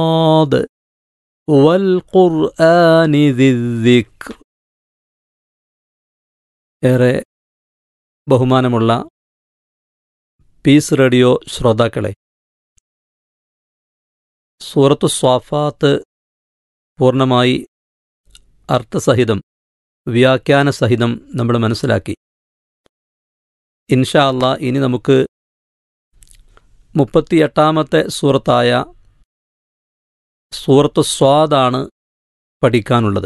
صاد والقرآن ذي الذكر ഏറെ ബഹുമാനമുള്ള piece radio ശ്രോതാക്കളെ സൂറത്തു സ്വാഫാത്ത് പൂർണ്ണമായി അർത്ഥസഹിതം വ്യാഖ്യാനസഹിതം നമ്മൾ മനസ്സിലാക്കി ഇൻഷാ അള്ളാ ഇനി നമുക്ക് മുപ്പത്തിയെട്ടാമത്തെ സൂറത്തായ സൂറത്ത് സ്വാദാണ് പഠിക്കാനുള്ളത്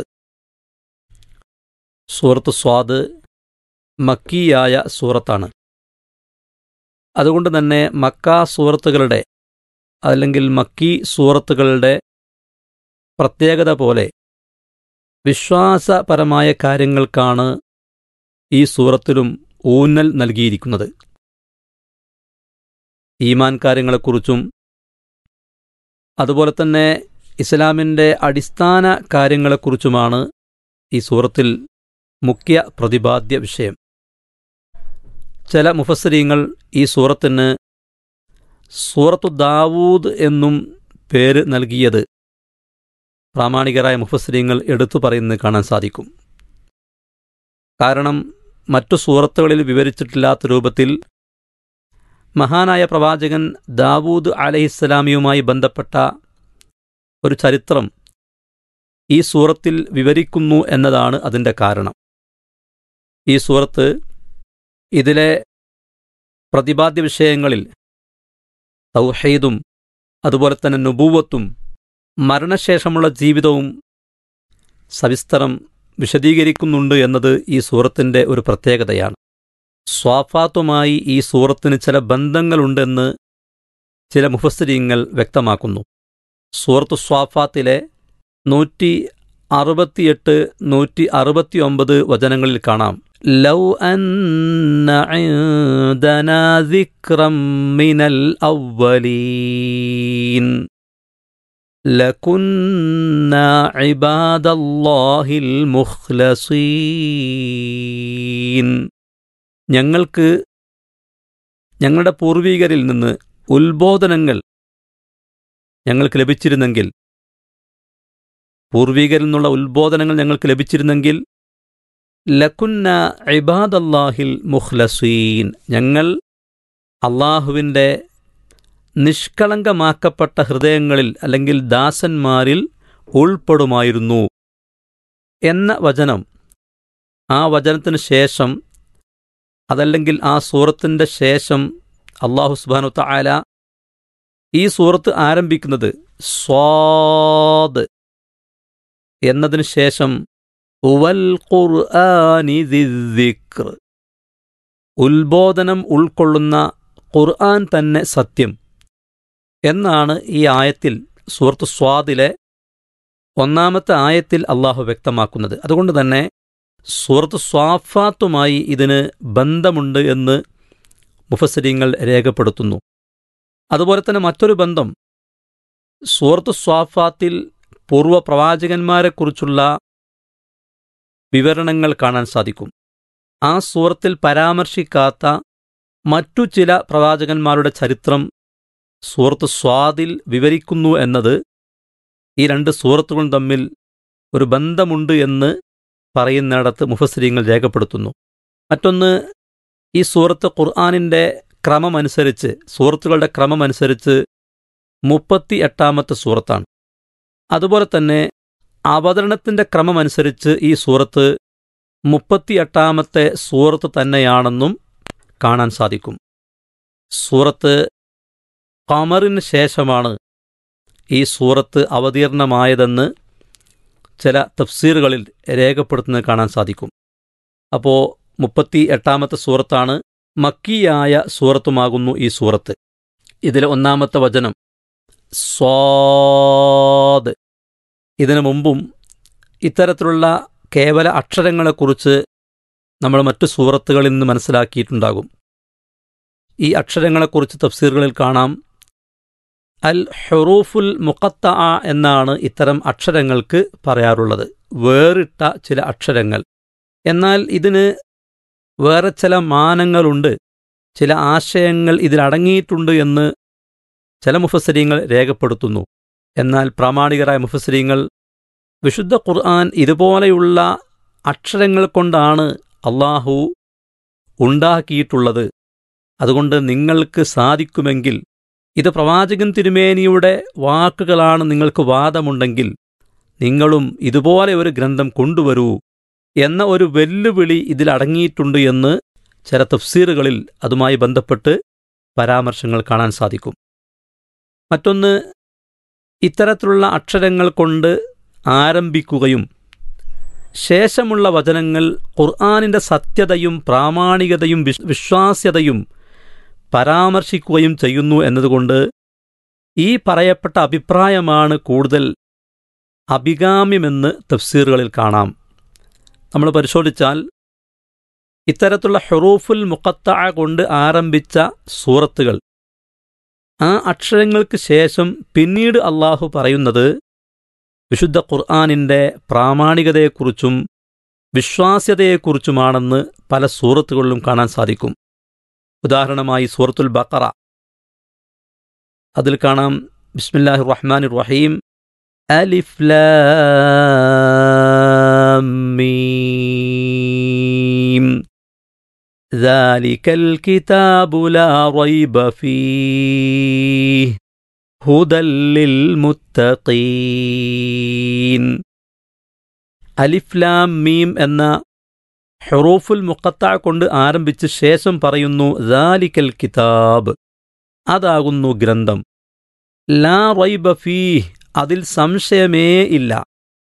സൂറത്ത് സ്വാദ് മക്കിയായ സൂറത്താണ് അതുകൊണ്ട് തന്നെ മക്ക സൂറത്തുകളുടെ അല്ലെങ്കിൽ മക്കി സൂറത്തുകളുടെ പ്രത്യേകത പോലെ വിശ്വാസപരമായ കാര്യങ്ങൾക്കാണ് ഈ സൂറത്തിലും ഊന്നൽ നൽകിയിരിക്കുന്നത് ഈമാൻ കാര്യങ്ങളെക്കുറിച്ചും അതുപോലെ തന്നെ ഇസ്ലാമിൻ്റെ അടിസ്ഥാന കാര്യങ്ങളെക്കുറിച്ചുമാണ് ഈ സൂറത്തിൽ മുഖ്യ പ്രതിപാദ്യ വിഷയം ചില മുഫസ്സരീങ്ങൾ ഈ സൂറത്തിന് സൂറത്തു ദാവൂദ് എന്നും പേര് നൽകിയത് പ്രാമാണികരായ മുഫസ്സരീങ്ങൾ എടുത്തു പറയുന്നത് കാണാൻ സാധിക്കും കാരണം മറ്റു സൂറത്തുകളിൽ വിവരിച്ചിട്ടില്ലാത്ത രൂപത്തിൽ മഹാനായ പ്രവാചകൻ ദാവൂദ് അലഹിസ്സലാമിയുമായി ബന്ധപ്പെട്ട ഒരു ചരിത്രം ഈ സൂറത്തിൽ വിവരിക്കുന്നു എന്നതാണ് അതിൻ്റെ കാരണം ഈ സൂറത്ത് ഇതിലെ പ്രതിപാദ്യ വിഷയങ്ങളിൽ തൗഹീദും അതുപോലെ തന്നെ നുബൂവത്തും മരണശേഷമുള്ള ജീവിതവും സവിസ്തരം വിശദീകരിക്കുന്നുണ്ട് എന്നത് ഈ സൂറത്തിൻ്റെ ഒരു പ്രത്യേകതയാണ് സ്വാഫാത്തുമായി ഈ സൂറത്തിന് ചില ബന്ധങ്ങളുണ്ടെന്ന് ചില മുഫസ്സരീങ്ങൾ വ്യക്തമാക്കുന്നു സൂറത്ത് സ്വാഫാത്തിലെ നൂറ്റി അറുപത്തിയെട്ട് നൂറ്റി അറുപത്തിയൊമ്പത് വചനങ്ങളിൽ കാണാം ലൗ അന്ന عندنا ذكرا من الأولين لكنا عباد الله المخلصين ഞങ്ങൾക്ക് ഞങ്ങളുടെ പൂർവീകരിൽ നിന്ന് ഉത്ബോധനങ്ങൾ ഞങ്ങൾക്ക് ലഭിച്ചിരുന്നെങ്കിൽ പൂർവീകരിൽ നിന്നുള്ള ഉത്ബോധനങ്ങൾ ഞങ്ങൾക്ക് ലഭിച്ചിരുന്നെങ്കിൽ ലക്കുന്ന ഇബാദല്ലാഹിൽ മുഖ്ലസീൻ ഞങ്ങൾ അള്ളാഹുവിൻ്റെ നിഷ്കളങ്കമാക്കപ്പെട്ട ഹൃദയങ്ങളിൽ അല്ലെങ്കിൽ ദാസന്മാരിൽ ഉൾപ്പെടുമായിരുന്നു എന്ന വചനം ആ വചനത്തിന് ശേഷം അതല്ലെങ്കിൽ ആ സൂറത്തിൻ്റെ ശേഷം അള്ളാഹു സുബാനു താല ഈ സൂറത്ത് ആരംഭിക്കുന്നത് സ്വാദ് എന്നതിന് ശേഷം ഉവൽ ഖുർആനി ദിക്ർ ഉത്ബോധനം ഉൾക്കൊള്ളുന്ന ഖുർആൻ തന്നെ സത്യം എന്നാണ് ഈ ആയത്തിൽ സൂറത്ത് സ്വാദിലെ ഒന്നാമത്തെ ആയത്തിൽ അള്ളാഹു വ്യക്തമാക്കുന്നത് അതുകൊണ്ട് തന്നെ സൂറത്ത് സ്വാഫാത്തുമായി ഇതിന് ബന്ധമുണ്ട് എന്ന് മുഫസരിങ്ങൾ രേഖപ്പെടുത്തുന്നു അതുപോലെ തന്നെ മറ്റൊരു ബന്ധം സൂറത്ത് സ്വാഫാത്തിൽ പൂർവ്വ പ്രവാചകന്മാരെക്കുറിച്ചുള്ള വിവരണങ്ങൾ കാണാൻ സാധിക്കും ആ സൂറത്തിൽ പരാമർശിക്കാത്ത മറ്റു ചില പ്രവാചകന്മാരുടെ ചരിത്രം സൂറത്ത് സ്വാദിൽ വിവരിക്കുന്നു എന്നത് ഈ രണ്ട് സൂറത്തുകളും തമ്മിൽ ഒരു ബന്ധമുണ്ട് എന്ന് പറയുന്നിടത്ത് മുഫസ്രീങ്ങൾ രേഖപ്പെടുത്തുന്നു മറ്റൊന്ന് ഈ സൂറത്ത് ഖുർആാനിൻ്റെ ക്രമമനുസരിച്ച് സൂറത്തുകളുടെ ക്രമമനുസരിച്ച് മുപ്പത്തി എട്ടാമത്തെ സൂറത്താണ് അതുപോലെ തന്നെ അവതരണത്തിൻ്റെ ക്രമമനുസരിച്ച് ഈ സൂറത്ത് മുപ്പത്തിയെട്ടാമത്തെ സൂറത്ത് തന്നെയാണെന്നും കാണാൻ സാധിക്കും സൂറത്ത് കമറിന് ശേഷമാണ് ഈ സൂറത്ത് അവതീർണമായതെന്ന് ചില തഫ്സീറുകളിൽ രേഖപ്പെടുത്തുന്നത് കാണാൻ സാധിക്കും അപ്പോൾ മുപ്പത്തി എട്ടാമത്തെ സൂറത്താണ് മക്കിയായ സൂറത്തുമാകുന്നു ഈ സൂറത്ത് ഇതിലെ ഒന്നാമത്തെ വചനം സ്വാദ് ഇതിനു മുമ്പും ഇത്തരത്തിലുള്ള കേവല അക്ഷരങ്ങളെക്കുറിച്ച് നമ്മൾ മറ്റു സൂറത്തുകളിൽ നിന്ന് മനസ്സിലാക്കിയിട്ടുണ്ടാകും ഈ അക്ഷരങ്ങളെക്കുറിച്ച് തഫ്സീറുകളിൽ കാണാം അൽ ഹെറൂഫുൽ മുഖത്ത എന്നാണ് ഇത്തരം അക്ഷരങ്ങൾക്ക് പറയാറുള്ളത് വേറിട്ട ചില അക്ഷരങ്ങൾ എന്നാൽ ഇതിന് വേറെ ചില മാനങ്ങളുണ്ട് ചില ആശയങ്ങൾ ഇതിലടങ്ങിയിട്ടുണ്ട് എന്ന് ചില മുഫസരിങ്ങൾ രേഖപ്പെടുത്തുന്നു എന്നാൽ പ്രാമാണികരായ മുഫസ്രീങ്ങൾ വിശുദ്ധ ഖുർആൻ ഇതുപോലെയുള്ള അക്ഷരങ്ങൾ കൊണ്ടാണ് അള്ളാഹു ഉണ്ടാക്കിയിട്ടുള്ളത് അതുകൊണ്ട് നിങ്ങൾക്ക് സാധിക്കുമെങ്കിൽ ഇത് പ്രവാചകൻ തിരുമേനിയുടെ വാക്കുകളാണ് നിങ്ങൾക്ക് വാദമുണ്ടെങ്കിൽ നിങ്ങളും ഇതുപോലെ ഒരു ഗ്രന്ഥം കൊണ്ടുവരൂ എന്ന ഒരു വെല്ലുവിളി ഇതിലടങ്ങിയിട്ടുണ്ട് എന്ന് ചില തഫ്സീറുകളിൽ അതുമായി ബന്ധപ്പെട്ട് പരാമർശങ്ങൾ കാണാൻ സാധിക്കും മറ്റൊന്ന് ഇത്തരത്തിലുള്ള അക്ഷരങ്ങൾ കൊണ്ട് ആരംഭിക്കുകയും ശേഷമുള്ള വചനങ്ങൾ ഖുർആാനിൻ്റെ സത്യതയും പ്രാമാണികതയും വിശ് വിശ്വാസ്യതയും പരാമർശിക്കുകയും ചെയ്യുന്നു എന്നതുകൊണ്ട് ഈ പറയപ്പെട്ട അഭിപ്രായമാണ് കൂടുതൽ അഭികാമ്യമെന്ന് തഫ്സീറുകളിൽ കാണാം നമ്മൾ പരിശോധിച്ചാൽ ഇത്തരത്തിലുള്ള ഹെറൂഫുൽ മുഖത്ത കൊണ്ട് ആരംഭിച്ച സൂറത്തുകൾ ആ അക്ഷരങ്ങൾക്ക് ശേഷം പിന്നീട് അള്ളാഹു പറയുന്നത് വിശുദ്ധ ഖുർആാനിൻ്റെ പ്രാമാണികതയെക്കുറിച്ചും വിശ്വാസ്യതയെക്കുറിച്ചുമാണെന്ന് പല സൂറത്തുകളിലും കാണാൻ സാധിക്കും ഉദാഹരണമായി സൂറത്തുൽ ബക്കറ അതിൽ കാണാം ബിസ്മില്ലാഹി റഹ്മാൻ റഹീം അലിഫ് ലാം മീം ذلك الكتاب لا ريب فيه هدى للمتقين അലിഫ് ലാം മീം എന്ന ഹെറൂഫുൽ മുക്കത്ത കൊണ്ട് ആരംഭിച്ച് ശേഷം പറയുന്നു ദാലിക്കൽ കിതാബ് അതാകുന്നു ഗ്രന്ഥം ലാ റൈബ ഫീ അതിൽ സംശയമേ ഇല്ല